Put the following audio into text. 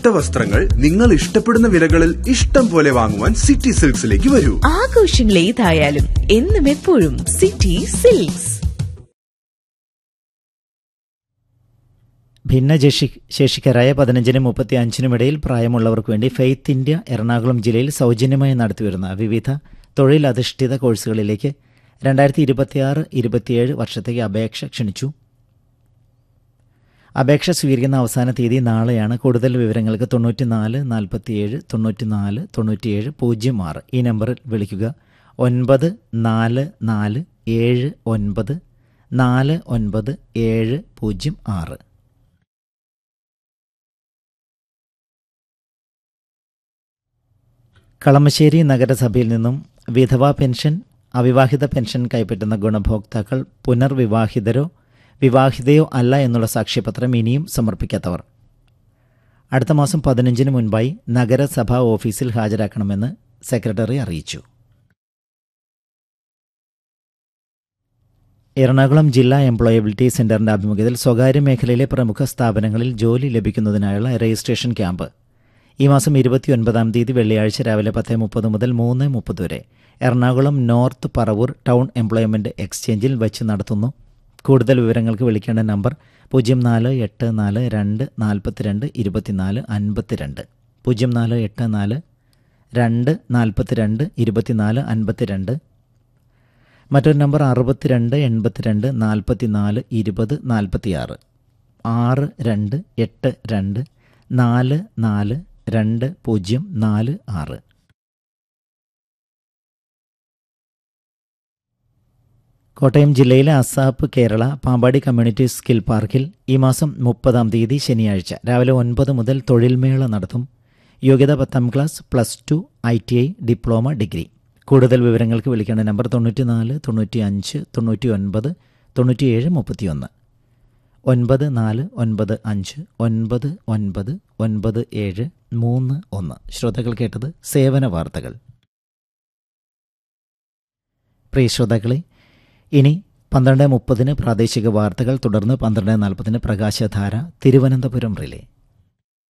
ഇഷ്ടവസ്ത്രങ്ങൾ നിങ്ങൾ ഇഷ്ടപ്പെടുന്ന വിലകളിൽ ഇഷ്ടം പോലെ വാങ്ങുവാൻ സിറ്റി സിൽക്സിലേക്ക് വരൂ ആഘോഷങ്ങൾ ഏതായാലും എന്നും എപ്പോഴും സിറ്റി സിൽക്സ് ഭിന്നശേഷി ശേഷിക്കാരായ പതിനഞ്ചിനും മുപ്പത്തി അഞ്ചിനും ഇടയിൽ പ്രായമുള്ളവർക്ക് വേണ്ടി ഫെയ്ത്ത് ഇന്ത്യ എറണാകുളം ജില്ലയിൽ സൗജന്യമായി നടത്തിവരുന്ന വിവിധ തൊഴിലധിഷ്ഠിത കോഴ്സുകളിലേക്ക് രണ്ടായിരത്തി ഇരുപത്തിയാറ് ഇരുപത്തിയേഴ് വർഷത്തേക്ക് അപേക്ഷ ക്ഷണിച്ചു അപേക്ഷ സ്വീകരിക്കുന്ന അവസാന തീയതി നാളെയാണ് കൂടുതൽ വിവരങ്ങൾക്ക് തൊണ്ണൂറ്റിനാല് നാൽപ്പത്തിയേഴ് തൊണ്ണൂറ്റിനാല് തൊണ്ണൂറ്റിയേഴ് പൂജ്യം ആറ് ഈ നമ്പറിൽ വിളിക്കുക ഒൻപത് നാല് നാല് ഏഴ് ഒൻപത് നാല് ഒൻപത് ഏഴ് പൂജ്യം ആറ് കളമശ്ശേരി നഗരസഭയിൽ നിന്നും വിധവാ പെൻഷൻ അവിവാഹിത പെൻഷൻ കൈപ്പറ്റുന്ന ഗുണഭോക്താക്കൾ പുനർവിവാഹിതരോ വിവാഹിതയോ അല്ല എന്നുള്ള സാക്ഷ്യപത്രം ഇനിയും സമർപ്പിക്കാത്തവർ അടുത്ത മാസം പതിനഞ്ചിന് മുൻപായി നഗരസഭാ ഓഫീസിൽ ഹാജരാക്കണമെന്ന് സെക്രട്ടറി അറിയിച്ചു എറണാകുളം ജില്ലാ എംപ്ലോയബിലിറ്റി സെന്ററിന്റെ ആഭിമുഖ്യത്തിൽ സ്വകാര്യ മേഖലയിലെ പ്രമുഖ സ്ഥാപനങ്ങളിൽ ജോലി ലഭിക്കുന്നതിനായുള്ള രജിസ്ട്രേഷൻ ക്യാമ്പ് ഈ മാസം ഇരുപത്തിയൊൻപതാം തീയതി വെള്ളിയാഴ്ച രാവിലെ പത്ത് മുപ്പത് മുതൽ മൂന്ന് മുപ്പത് വരെ Ernakulam north Paravur town employment എക്സ്ചേഞ്ചിൽ വെച്ച് നടത്തുന്നു കൂടുതൽ വിവരങ്ങൾക്ക് വിളിക്കേണ്ട നമ്പർ പൂജ്യം നാല് എട്ട് നാല് രണ്ട് നാൽപ്പത്തിരണ്ട് ഇരുപത്തിനാല് അൻപത്തിരണ്ട് പൂജ്യം നാല് എട്ട് നാല് രണ്ട് നാൽപ്പത്തിരണ്ട് ഇരുപത്തിനാല് അൻപത്തിരണ്ട് മറ്റൊരു നമ്പർ അറുപത്തിരണ്ട് എൺപത്തിരണ്ട് നാൽപ്പത്തിനാല് ഇരുപത് നാൽപ്പത്തിയാറ് ആറ് രണ്ട് എട്ട് രണ്ട് നാല് നാല് രണ്ട് പൂജ്യം നാല് ആറ് കോട്ടയം ജില്ലയിലെ ASAP Kerala Pampady community skill പാർക്കിൽ ഈ മാസം മുപ്പതാം തീയതി ശനിയാഴ്ച രാവിലെ ഒൻപത് മുതൽ തൊഴിൽമേള നടത്തും യോഗ്യത പത്താം class plus two I T I diploma degree കൂടുതൽ വിവരങ്ങൾക്ക് വിളിക്കേണ്ട നമ്പർ തൊണ്ണൂറ്റി നാല് തൊണ്ണൂറ്റി അഞ്ച് തൊണ്ണൂറ്റി ഒൻപത് തൊണ്ണൂറ്റിയേഴ് മുപ്പത്തിയൊന്ന് ഒൻപത് നാല് ഒൻപത് അഞ്ച് ഒൻപത് ഒൻപത് ഒൻപത് ഏഴ് മൂന്ന് ഒന്ന് ശ്രോതാക്കൾ കേട്ടത് സേവന വാർത്തകൾ പ്രിയ ശ്രോതാക്കളെ ഇനി പന്ത്രണ്ട് മുപ്പതിന് പ്രാദേശിക വാർത്തകൾ തുടർന്ന് പന്ത്രണ്ട് നാൽപ്പതിന് പ്രകാശധാര തിരുവനന്തപുരം റിലേ